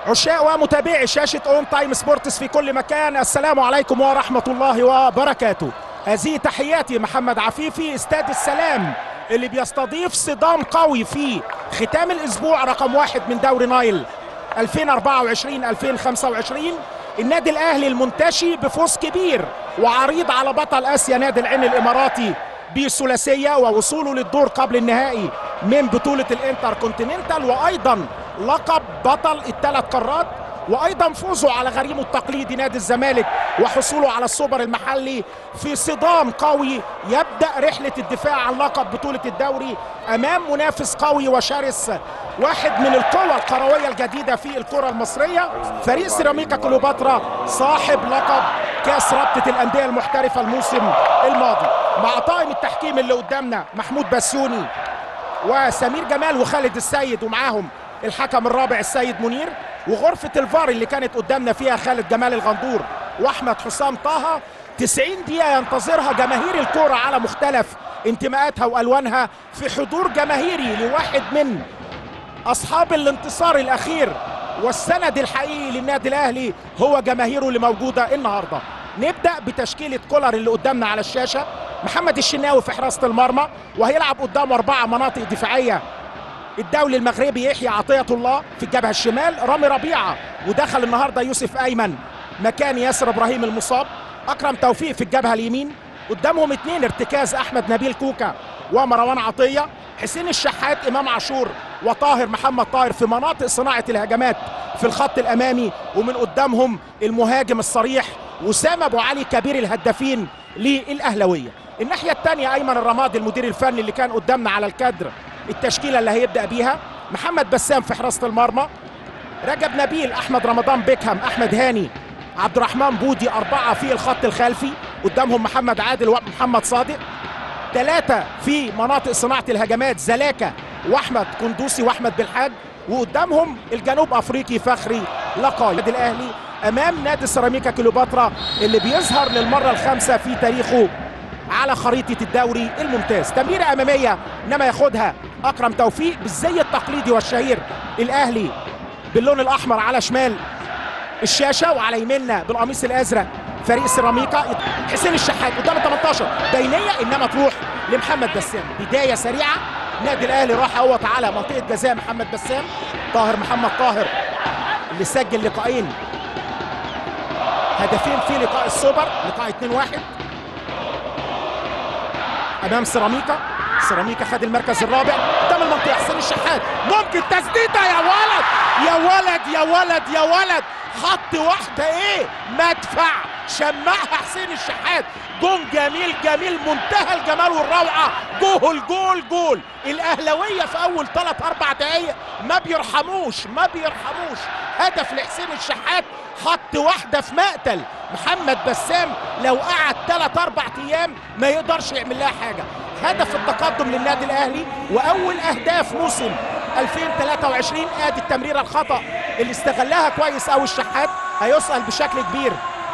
عشاق ومتابعي شاشة اون تايم سبورتس في كل مكان السلام عليكم ورحمة الله وبركاته هذه تحياتي محمد عفيفي استاد السلام اللي بيستضيف صدام قوي في ختام الاسبوع رقم واحد من دوري نايل 2024 2025 النادي الاهلي المنتشي بفوز كبير وعريض على بطل اسيا نادي العين الاماراتي بثلاثيه ووصوله للدور قبل النهائي من بطوله الانتر كونتيننتال وايضا لقب بطل الثلاث قارات وايضا فوزه على غريمه التقليدي نادي الزمالك وحصوله على السوبر المحلي في صدام قوي يبدا رحله الدفاع عن لقب بطوله الدوري امام منافس قوي وشرس واحد من القوى الكرويه الجديده في الكره المصريه فريق سيراميكا كليوباترا صاحب لقب كاس رابطه الانديه المحترفه الموسم الماضي مع طاقم التحكيم اللي قدامنا محمود بسيوني وسمير جمال وخالد السيد ومعاهم الحكم الرابع السيد منير وغرفة الفار اللي كانت قدامنا فيها خالد جمال الغندور واحمد حسام طه 90 دقيقة ينتظرها جماهير الكورة على مختلف انتماءاتها والوانها في حضور جماهيري لواحد من اصحاب الانتصار الاخير والسند الحقيقي للنادي الاهلي هو جماهيره اللي موجودة النهارده نبدأ بتشكيلة كولر اللي قدامنا على الشاشة محمد الشناوي في حراسة المرمى وهيلعب قدامه أربعة مناطق دفاعية الدولي المغربي يحيى عطية الله في الجبهة الشمال رامي ربيعة ودخل النهاردة يوسف أيمن مكان ياسر إبراهيم المصاب أكرم توفيق في الجبهة اليمين قدامهم اثنين ارتكاز أحمد نبيل كوكا ومروان عطية حسين الشحات إمام عاشور وطاهر محمد طاهر في مناطق صناعة الهجمات في الخط الأمامي ومن قدامهم المهاجم الصريح وسام أبو علي كبير الهدافين للأهلوية الناحية الثانية أيمن الرمادي المدير الفني اللي كان قدامنا على الكادر التشكيله اللي هيبدا بيها محمد بسام في حراسه المرمى رجب نبيل احمد رمضان بيكهام احمد هاني عبد الرحمن بودي اربعه في الخط الخلفي قدامهم محمد عادل ومحمد صادق ثلاثه في مناطق صناعه الهجمات زلاكا واحمد كندوسي واحمد بالحاج وقدامهم الجنوب افريقي فخري لقاي النادي الاهلي امام نادي سيراميكا كليوباترا اللي بيظهر للمره الخامسه في تاريخه على خريطة الدوري الممتاز تمريرة أمامية إنما ياخدها أكرم توفيق بالزي التقليدي والشهير الأهلي باللون الأحمر على شمال الشاشة وعلى يميننا بالقميص الأزرق فريق سيراميكا حسين الشحات قدام ال 18 بينية إنما تروح لمحمد بسام بداية سريعة النادي الأهلي راح اهوت على منطقة جزاء محمد بسام طاهر محمد طاهر اللي سجل لقاءين هدفين في لقاء السوبر لقاء 2-1 امام سيراميكا سيراميكا خد المركز الرابع قدام المنطقه حسين الشحات ممكن تسديده يا ولد يا ولد يا ولد يا ولد خط واحده ايه مدفع شمعها حسين الشحات جون جميل جميل منتهى الجمال والروعه جول جول جول الاهلاويه في اول ثلاث اربع دقائق ما بيرحموش ما بيرحموش هدف لحسين الشحات خط واحده في مقتل محمد بسام لو قعد ثلاث اربع ايام ما يقدرش يعمل لها حاجه هدف التقدم للنادي الاهلي واول اهداف موسم 2023 ادي التمريره الخطا اللي استغلها كويس قوي الشحات هيسال بشكل كبير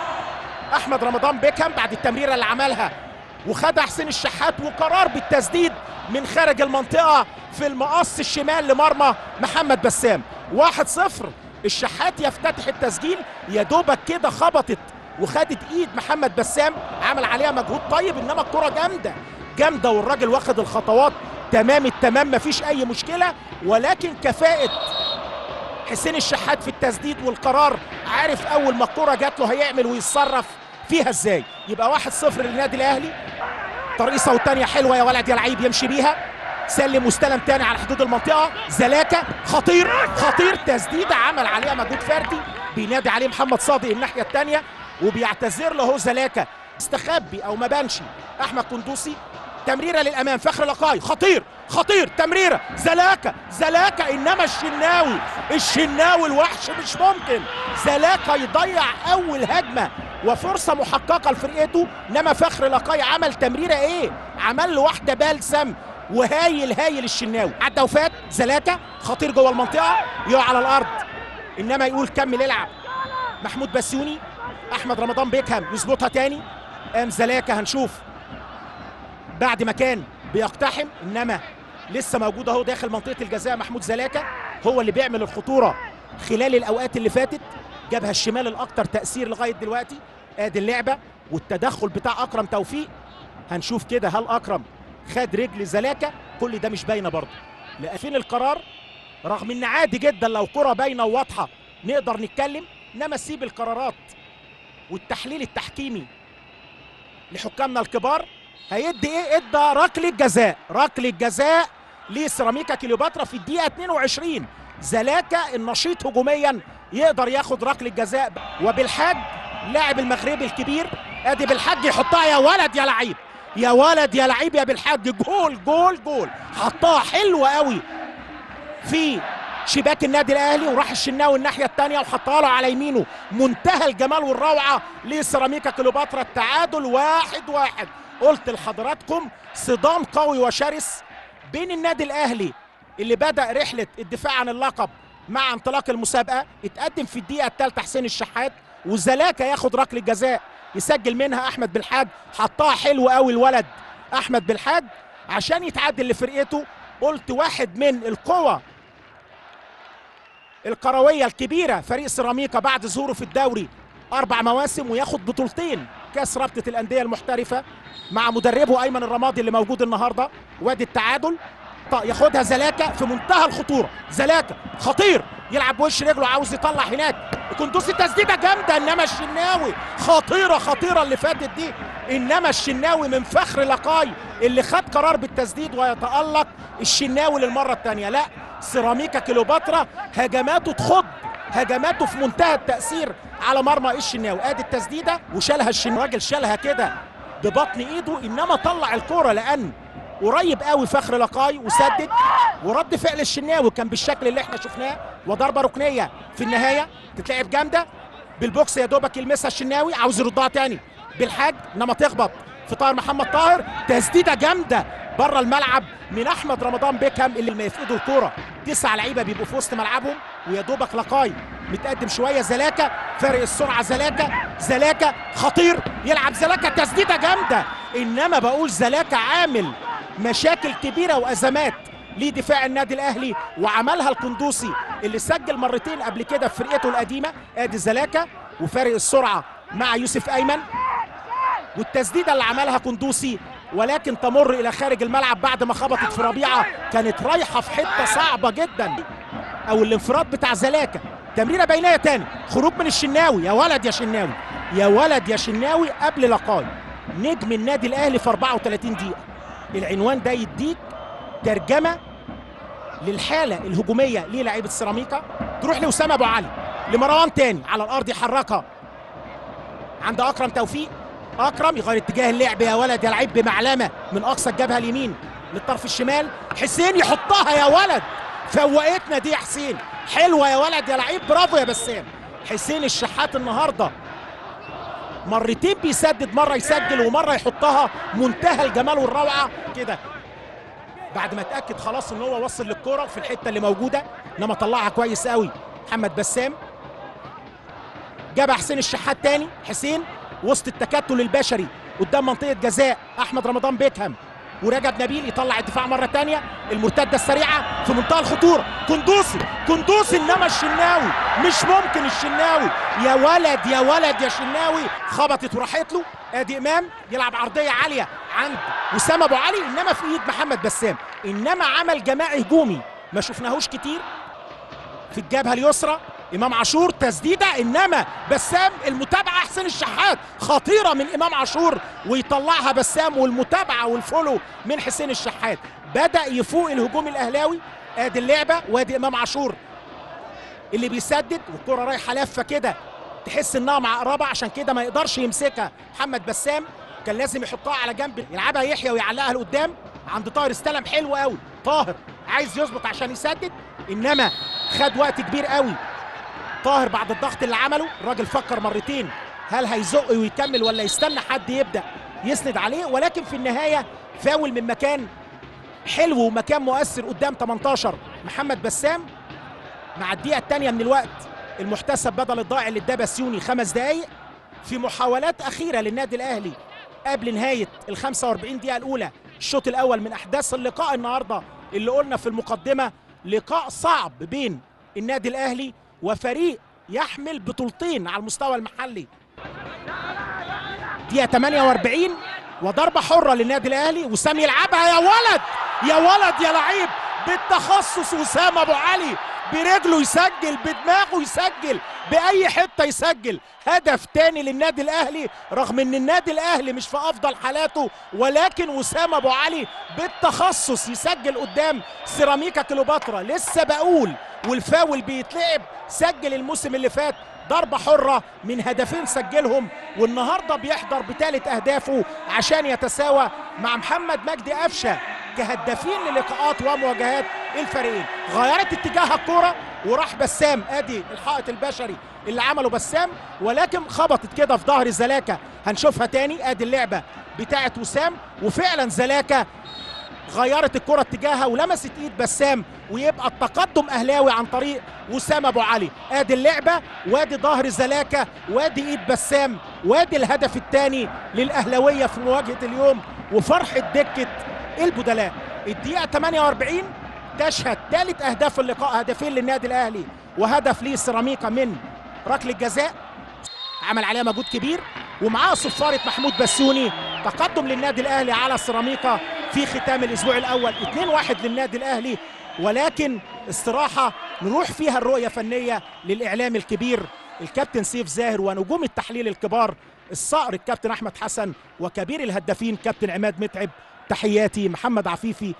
احمد رمضان بيكهام بعد التمريره اللي عملها وخدها حسين الشحات وقرار بالتسديد من خارج المنطقه في المقص الشمال لمرمى محمد بسام 1-0 الشحات يفتتح التسجيل يا دوبك كده خبطت وخدت ايد محمد بسام عمل عليها مجهود طيب انما الكره جامده جامده والراجل واخد الخطوات تمام التمام مفيش اي مشكله ولكن كفاءه حسين الشحات في التسديد والقرار عارف اول ما الكره جات له هيعمل ويتصرف فيها ازاي يبقى 1-0 للنادي الاهلي ترقيصه والثانيه حلوه يا ولد يا لعيب يمشي بيها سلم واستلم تاني على حدود المنطقه زلاكا خطير خطير تسديده عمل عليها مجهود فردي بينادي عليه محمد صادق الناحيه الثانيه وبيعتذر له هو زلاكا استخبي او ما بانش احمد قندوسي تمريره للامام فخر لقاي خطير خطير تمريره زلاكا زلاكا انما الشناوي الشناوي الوحش مش ممكن زلاكا يضيع اول هجمه وفرصه محققه لفرقته انما فخر لقاي عمل تمريره ايه عمل له واحده بلسم وهايل هايل الشناوي عدى وفات زلاكا خطير جوه المنطقه يقع على الارض انما يقول كمل العب محمود بسيوني احمد رمضان بيكهام يظبطها تاني قام زلاكا هنشوف بعد ما كان بيقتحم انما لسه موجود اهو داخل منطقه الجزاء محمود زلاكا هو اللي بيعمل الخطوره خلال الاوقات اللي فاتت جابها الشمال الاكثر تاثير لغايه دلوقتي ادي اللعبه والتدخل بتاع اكرم توفيق هنشوف كده هل اكرم خد رجل زلاكه كل ده مش باينه برضه لأن فين القرار رغم ان عادي جدا لو كره باينه وواضحه نقدر نتكلم انما سيب القرارات والتحليل التحكيمي لحكامنا الكبار هيدي ايه ادى ركله جزاء ركله جزاء لسيراميكا كليوباترا في الدقيقه 22 زلاكا النشيط هجوميا يقدر ياخد ركله جزاء وبالحاج لاعب المغربي الكبير ادي بالحاج يحطها يا ولد يا لعيب يا ولد يا لعيب يا بالحاج جول جول جول حطها حلوه قوي في شباك النادي الاهلي وراح الشناوي الناحيه الثانيه وحطها له على يمينه منتهى الجمال والروعه لسيراميكا كليوباترا التعادل واحد واحد قلت لحضراتكم صدام قوي وشرس بين النادي الاهلي اللي بدا رحله الدفاع عن اللقب مع انطلاق المسابقه اتقدم في الدقيقه الثالثه حسين الشحات وزلاكا ياخد ركله جزاء يسجل منها احمد بالحاج حطها حلو قوي الولد احمد بالحاج عشان يتعدل لفرقته قلت واحد من القوى الكرويه الكبيره فريق سيراميكا بعد ظهوره في الدوري اربع مواسم وياخد بطولتين كاس رابطه الانديه المحترفه مع مدربه ايمن الرمادي اللي موجود النهارده وادي التعادل ياخدها زلاكا في منتهى الخطوره زلاكا خطير يلعب وش رجله عاوز يطلع هناك كندوسي تسديده جامده انما الشناوي خطيره خطيره اللي فاتت دي انما الشناوي من فخر لقاي اللي خد قرار بالتسديد ويتالق الشناوي للمره الثانيه لا سيراميكا كليوباترا هجماته تخض هجماته في منتهى التاثير على مرمى الشناوي ادي التسديده وشالها الشناوي الراجل شالها كده ببطن ايده انما طلع الكوره لان قريب قوي فخر لقاي وسدد ورد فعل الشناوي كان بالشكل اللي احنا شفناه وضربه ركنيه في النهايه تتلعب جامده بالبوكس يا دوبك يلمسها الشناوي عاوز يردها تاني بالحاج انما تخبط في طاهر محمد طاهر تسديده جامده بره الملعب من احمد رمضان بيكهام اللي ما يفقدوا الكوره تسع لعيبه بيبقوا في وسط ملعبهم ويا دوبك لقاي متقدم شويه زلاكا فارق السرعه زلاكا زلاكا خطير يلعب زلاكا تسديده جامده انما بقول زلاكا عامل مشاكل كبيره وازمات لدفاع النادي الاهلي وعملها القندوسي اللي سجل مرتين قبل كده في فرقته القديمه ادي زلاكا وفارق السرعه مع يوسف ايمن والتسديده اللي عملها قندوسي ولكن تمر الى خارج الملعب بعد ما خبطت في ربيعه كانت رايحه في حته صعبه جدا او الانفراد بتاع زلاكا تمريره بينيه تاني خروج من الشناوي يا ولد يا شناوي يا ولد يا شناوي قبل لقاي نجم النادي الاهلي في 34 دقيقه العنوان ده يديك ترجمه للحاله الهجوميه للاعيبه سيراميكا تروح لاسامه ابو علي لمروان تاني على الارض يحركها عند اكرم توفيق اكرم يغير اتجاه اللعب يا ولد يا لعيب بمعلمه من اقصى الجبهه اليمين للطرف الشمال حسين يحطها يا ولد فوقتنا دي يا حسين حلوه يا ولد يا لعيب برافو يا بسام حسين الشحات النهارده مرتين بيسدد مره يسجل ومره يحطها منتهى الجمال والروعه كده بعد ما اتاكد خلاص ان هو وصل للكره في الحته اللي موجوده انما طلعها كويس قوي محمد بسام جابها حسين الشحات تاني حسين وسط التكتل البشري قدام منطقه جزاء احمد رمضان بيكهام ورجب نبيل يطلع الدفاع مره تانية المرتده السريعه في منتهى الخطوره كندوسي كندوسي انما الشناوي مش ممكن الشناوي يا ولد يا ولد يا شناوي خبطت وراحت له ادي امام يلعب عرضيه عاليه عند وسام ابو علي انما في ايد محمد بسام انما عمل جماعي هجومي ما شفناهوش كتير في الجبهه اليسرى امام عاشور تسديده انما بسام المتابعه حسين الشحات خطيره من امام عاشور ويطلعها بسام والمتابعه والفولو من حسين الشحات بدا يفوق الهجوم الاهلاوي ادي اللعبه وادي امام عاشور اللي بيسدد والكره رايحه لفه كده تحس انها معقربه عشان كده ما يقدرش يمسكها محمد بسام كان لازم يحطها على جنب يلعبها يحيى ويعلقها لقدام عند طاهر استلم حلو قوي طاهر عايز يظبط عشان يسدد انما خد وقت كبير قوي طاهر بعد الضغط اللي عمله الراجل فكر مرتين هل هيزق ويكمل ولا يستنى حد يبدا يسند عليه ولكن في النهايه فاول من مكان حلو ومكان مؤثر قدام 18 محمد بسام مع الدقيقه الثانيه من الوقت المحتسب بدل الضائع اللي اداه بسيوني خمس دقائق في محاولات اخيره للنادي الاهلي قبل نهايه ال 45 دقيقه الاولى الشوط الاول من احداث اللقاء النهارده اللي قلنا في المقدمه لقاء صعب بين النادي الاهلي وفريق يحمل بطولتين على المستوى المحلي دقيقة 48 وضربة حرة للنادي الأهلي وسام يلعبها يا ولد يا ولد يا لعيب بالتخصص وسام أبو علي برجله يسجل بدماغه يسجل بأي حتة يسجل هدف تاني للنادي الأهلي رغم أن النادي الأهلي مش في أفضل حالاته ولكن وسام أبو علي بالتخصص يسجل قدام سيراميكا كليوباترا لسه بقول والفاول بيتلعب سجل الموسم اللي فات ضربة حرة من هدفين سجلهم والنهاردة بيحضر بثالث أهدافه عشان يتساوى مع محمد مجدي قفشة كهدافين للقاءات ومواجهات الفريقين غيرت اتجاه الكرة وراح بسام ادي الحائط البشري اللي عمله بسام ولكن خبطت كده في ظهر زلاكا هنشوفها تاني ادي اللعبة بتاعت وسام وفعلا زلاكا غيرت الكرة اتجاهها ولمست ايد بسام ويبقى التقدم اهلاوي عن طريق وسام ابو علي ادي اللعبة وادي ظهر زلاكا وادي ايد بسام وادي الهدف الثاني للاهلاوية في مواجهة اليوم وفرحة دكة البدلاء الدقيقة 48 تشهد ثالث اهداف اللقاء هدفين للنادي الاهلي وهدف لسيراميكا من ركلة جزاء عمل عليها مجهود كبير ومعاه صفارة محمود بسيوني تقدم للنادي الاهلي على سيراميكا في ختام الاسبوع الاول 2-1 للنادي الاهلي ولكن استراحة نروح فيها الرؤية فنية للاعلام الكبير الكابتن سيف زاهر ونجوم التحليل الكبار الصقر الكابتن احمد حسن وكبير الهدافين كابتن عماد متعب تحياتي محمد عفيفي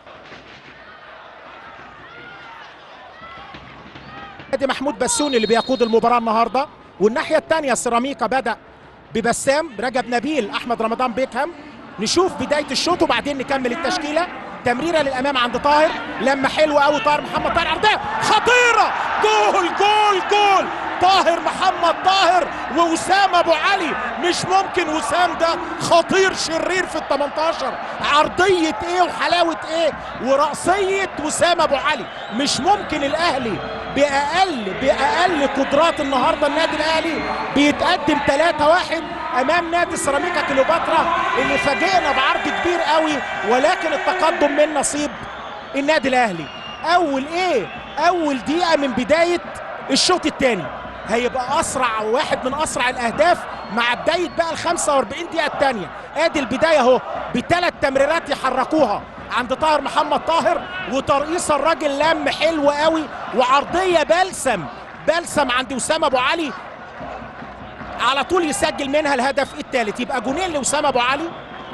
ادي محمود بسوني اللي بيقود المباراه النهارده والناحيه الثانيه سيراميكا بدا ببسام رجب نبيل احمد رمضان بيكهام نشوف بدايه الشوط وبعدين نكمل التشكيله تمريره للامام عند طاهر لما حلوه قوي طاهر محمد طاهر عرضيه خطيره جول جول جول طاهر محمد طاهر ووسام ابو علي مش ممكن وسام ده خطير شرير في ال 18 عرضيه ايه وحلاوه ايه وراسيه وسام ابو علي مش ممكن الاهلي باقل باقل قدرات النهارده النادي الاهلي بيتقدم 3-1 امام نادي سيراميكا كليوباترا اللي فاجئنا بعرض كبير قوي ولكن التقدم من نصيب النادي الاهلي اول ايه اول دقيقه من بدايه الشوط الثاني هيبقى اسرع واحد من اسرع الاهداف مع بدايه بقى ال 45 دقيقه الثانيه ادي البدايه اهو بثلاث تمريرات يحركوها عند طاهر محمد طاهر وترقيصه الراجل لم حلو قوي وعرضيه بلسم بلسم عند وسام ابو علي على طول يسجل منها الهدف الثالث يبقى جونين لوسام ابو علي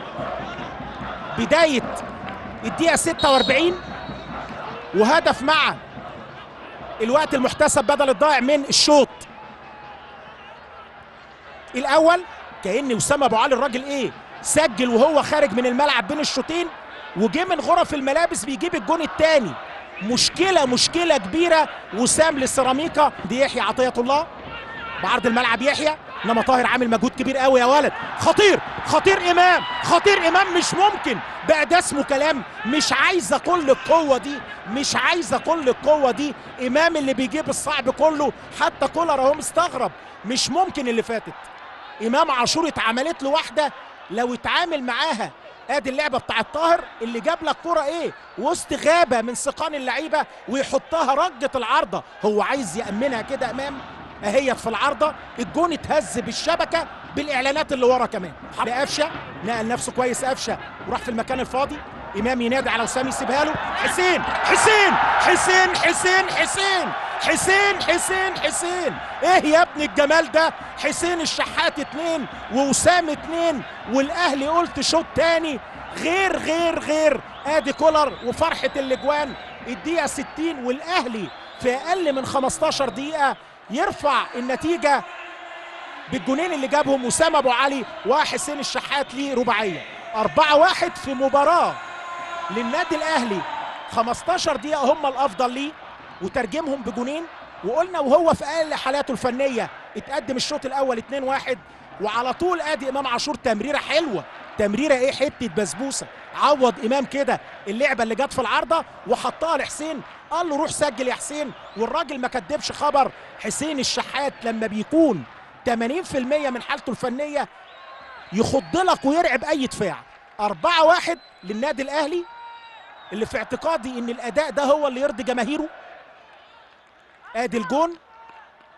بدايه الدقيقه 46 وهدف مع الوقت المحتسب بدل الضائع من الشوط الاول كان وسام ابو علي الراجل ايه سجل وهو خارج من الملعب بين الشوطين وجه من غرف الملابس بيجيب الجون الثاني مشكله مشكله كبيره وسام للسيراميكا دي يحيى عطيه الله بعرض الملعب يحيى انما طاهر عامل مجهود كبير قوي يا ولد خطير خطير امام خطير امام مش ممكن بقى ده اسمه كلام مش عايزه كل القوه دي مش عايزه كل القوه دي امام اللي بيجيب الصعب كله حتى كولر اهو مستغرب مش ممكن اللي فاتت امام عاشور اتعملت له واحده لو اتعامل معاها ادي اللعبه بتاعت طاهر اللي جاب لك كره ايه وسط غابه من سقان اللعيبه ويحطها رجه العارضه هو عايز يامنها كده امام اهيت في العارضه الجون اتهز بالشبكه بالاعلانات اللي ورا كمان قفشه نقل نفسه كويس قفشه وراح في المكان الفاضي امام ينادي على وسام يسيبها له حسين حسين حسين حسين حسين حسين حسين حسين ايه يا ابن الجمال ده حسين الشحات اتنين ووسام اتنين والاهلي قلت شوط تاني غير غير غير ادي كولر وفرحه الاجوان الدقيقه 60 والاهلي في اقل من 15 دقيقه يرفع النتيجه بالجونين اللي جابهم وسام ابو علي وحسين الشحات ليه رباعيه 4 1 في مباراه للنادي الاهلي 15 دقيقه هم الافضل ليه وترجمهم بجونين وقلنا وهو في اقل حالاته الفنيه اتقدم الشوط الاول 2-1 وعلى طول ادي امام عاشور تمريره حلوه تمريره ايه حته بسبوسه عوض امام كده اللعبه اللي جت في العارضه وحطها لحسين قال له روح سجل يا حسين والراجل ما كدبش خبر حسين الشحات لما بيكون 80% من حالته الفنيه يخض لك ويرعب اي دفاع 4 1 للنادي الاهلي اللي في اعتقادي ان الاداء ده هو اللي يرضي جماهيره ادي الجون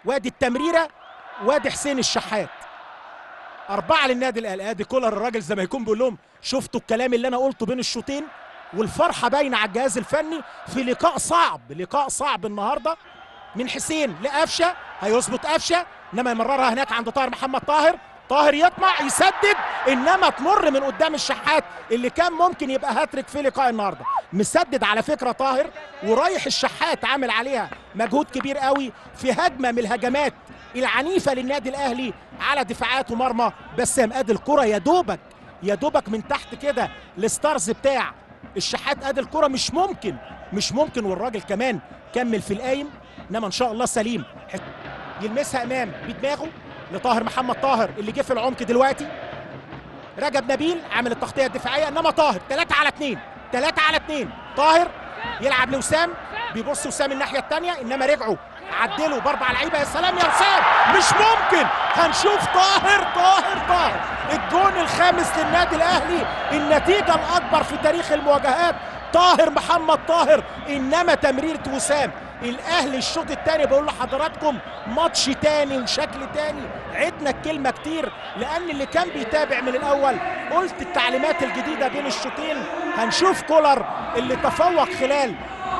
وادي التمريره وادي حسين الشحات أربعة للنادي الأهلي ادي كولر الراجل زي ما يكون بيقول لهم شفتوا الكلام اللي أنا قلته بين الشوطين والفرحة باينة على الجهاز الفني في لقاء صعب لقاء صعب النهاردة من حسين لقفشة هيظبط قفشة إنما يمررها هناك عند طاهر محمد طاهر طاهر يطمع يسدد انما تمر من قدام الشحات اللي كان ممكن يبقى هاتريك في لقاء النهارده مسدد على فكره طاهر ورايح الشحات عامل عليها مجهود كبير قوي في هجمه من الهجمات العنيفه للنادي الاهلي على دفاعات ومرمى بسام ادي الكره يا دوبك يا دوبك من تحت كده الستارز بتاع الشحات ادي الكره مش ممكن مش ممكن والراجل كمان كمل في القايم انما ان شاء الله سليم يلمسها امام بدماغه لطاهر محمد طاهر اللي جه في العمق دلوقتي رجب نبيل عامل التغطيه الدفاعيه انما طاهر 3 على 2 3 على 2 طاهر يلعب لوسام بيبص وسام الناحيه الثانيه انما رجعوا عدلوا باربع لعيبه يا سلام يا وسام مش ممكن هنشوف طاهر طاهر طاهر الجون الخامس للنادي الاهلي النتيجه الاكبر في تاريخ المواجهات طاهر محمد طاهر انما تمريره وسام الاهلي الشوط الثاني بقول لحضراتكم ماتش تاني وشكل تاني عدنا الكلمه كتير لان اللي كان بيتابع من الاول قلت التعليمات الجديده بين الشوطين هنشوف كولر اللي تفوق خلال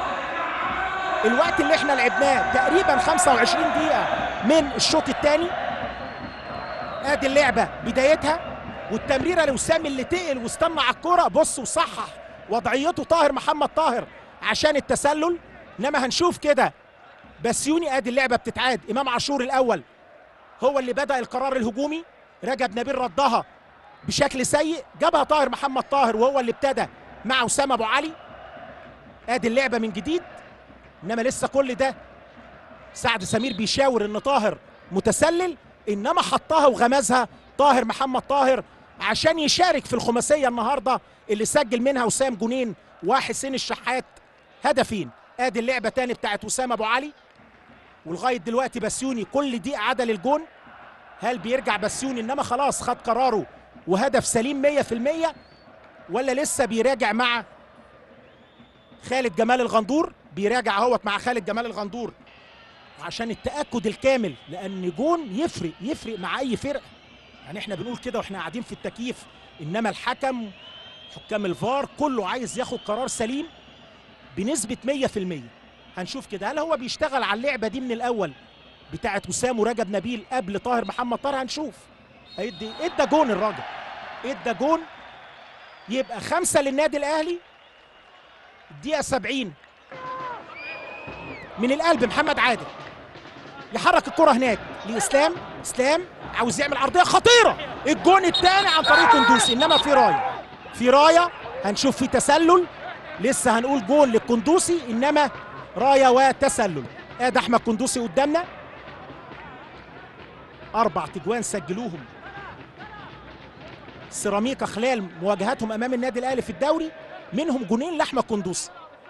الوقت اللي احنا لعبناه تقريبا 25 دقيقه من الشوط الثاني ادي اللعبه بدايتها والتمريره لوسام اللي تقل واستنى على الكوره بص وصحح وضعيته طاهر محمد طاهر عشان التسلل انما هنشوف كده بسيوني ادي اللعبه بتتعاد امام عاشور الاول هو اللي بدا القرار الهجومي رجب نبيل ردها بشكل سيء جابها طاهر محمد طاهر وهو اللي ابتدى مع اسامه ابو علي ادي اللعبه من جديد انما لسه كل ده سعد سمير بيشاور ان طاهر متسلل انما حطها وغمزها طاهر محمد طاهر عشان يشارك في الخماسيه النهارده اللي سجل منها وسام جونين وحسين الشحات هدفين ادي اللعبه تاني بتاعت وسام ابو علي ولغايه دلوقتي بسيوني كل دقيقه عدل الجون هل بيرجع بسيوني انما خلاص خد قراره وهدف سليم 100% ولا لسه بيراجع مع خالد جمال الغندور بيراجع اهوت مع خالد جمال الغندور عشان التاكد الكامل لان جون يفرق يفرق مع اي فرقه يعني احنا بنقول كده واحنا قاعدين في التكييف انما الحكم حكام الفار كله عايز ياخد قرار سليم بنسبه 100% هنشوف كده هل هو بيشتغل على اللعبه دي من الاول بتاعه وسام ورجب نبيل قبل طاهر محمد طاهر هنشوف هيدي ادى جون الراجل ادى جون يبقى خمسه للنادي الاهلي الدقيقه 70 من القلب محمد عادل يحرك الكره هناك لاسلام اسلام عاوز يعمل عرضيه خطيره الجون الثاني عن طريق قندوسي انما في رايه في رايه هنشوف في تسلل لسه هنقول جون للقندوسي انما رايه وتسلل ادي احمد قندوسي قدامنا اربع تجوان سجلوهم سيراميكا خلال مواجهاتهم امام النادي الاهلي في الدوري منهم جونين لاحمد قندوسي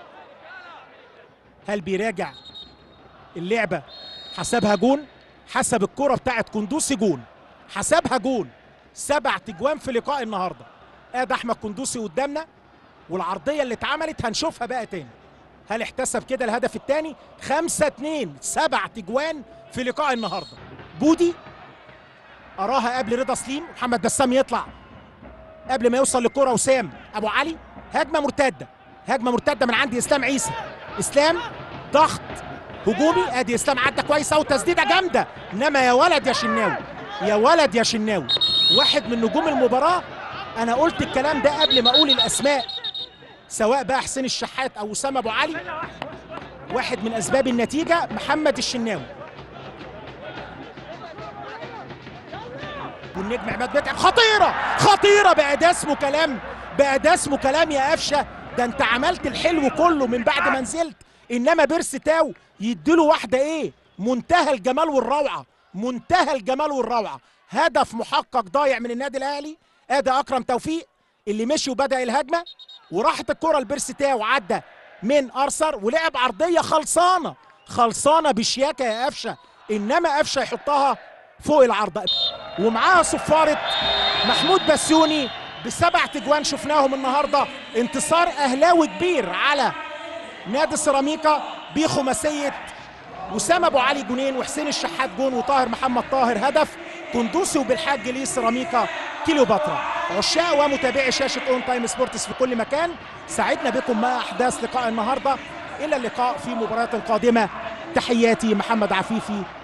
هل بيراجع اللعبه حسبها جون حسب الكره بتاعت قندوسي جون حسبها جون سبع تجوان في لقاء النهارده ادي احمد قندوسي قدامنا والعرضيه اللي اتعملت هنشوفها بقى تاني هل احتسب كده الهدف الثاني خمسة اتنين سبع تجوان في لقاء النهارده بودي اراها قبل رضا سليم محمد بسام يطلع قبل ما يوصل للكره وسام ابو علي هجمه مرتده هجمه مرتده من عند اسلام عيسى اسلام ضغط هجومي ادي اسلام عدى كويس اهو تسديده جامده انما يا ولد يا شناوي يا ولد يا شناوي واحد من نجوم المباراه انا قلت الكلام ده قبل ما اقول الاسماء سواء بقى حسين الشحات او اسامه ابو علي واحد من اسباب النتيجه محمد الشناوي والنجم عماد متعب خطيره خطيره بقى ده اسمه كلام بقى ده اسمه كلام يا قفشه ده انت عملت الحلو كله من بعد ما نزلت انما بيرس تاو يديله واحده ايه منتهى الجمال والروعه منتهى الجمال والروعه هدف محقق ضايع من النادي الاهلي ادي اكرم توفيق اللي مشي وبدا الهجمه وراحت الكره لبيرس تاو عدى من ارسر ولعب عرضيه خلصانه خلصانه بشياكه يا قفشه انما قفشه يحطها فوق العارضه ومعاها صفاره محمود بسيوني بسبع تجوان شفناهم النهارده انتصار اهلاوي كبير على نادي سيراميكا بخماسيه وسام ابو علي جونين وحسين الشحات جون وطاهر محمد طاهر هدف كندوسي وبالحاج ليه سيراميكا كيلوباترا عشاق ومتابعي شاشه اون تايم سبورتس في كل مكان سعدنا بكم مع احداث لقاء النهارده الى اللقاء في مباريات قادمه تحياتي محمد عفيفي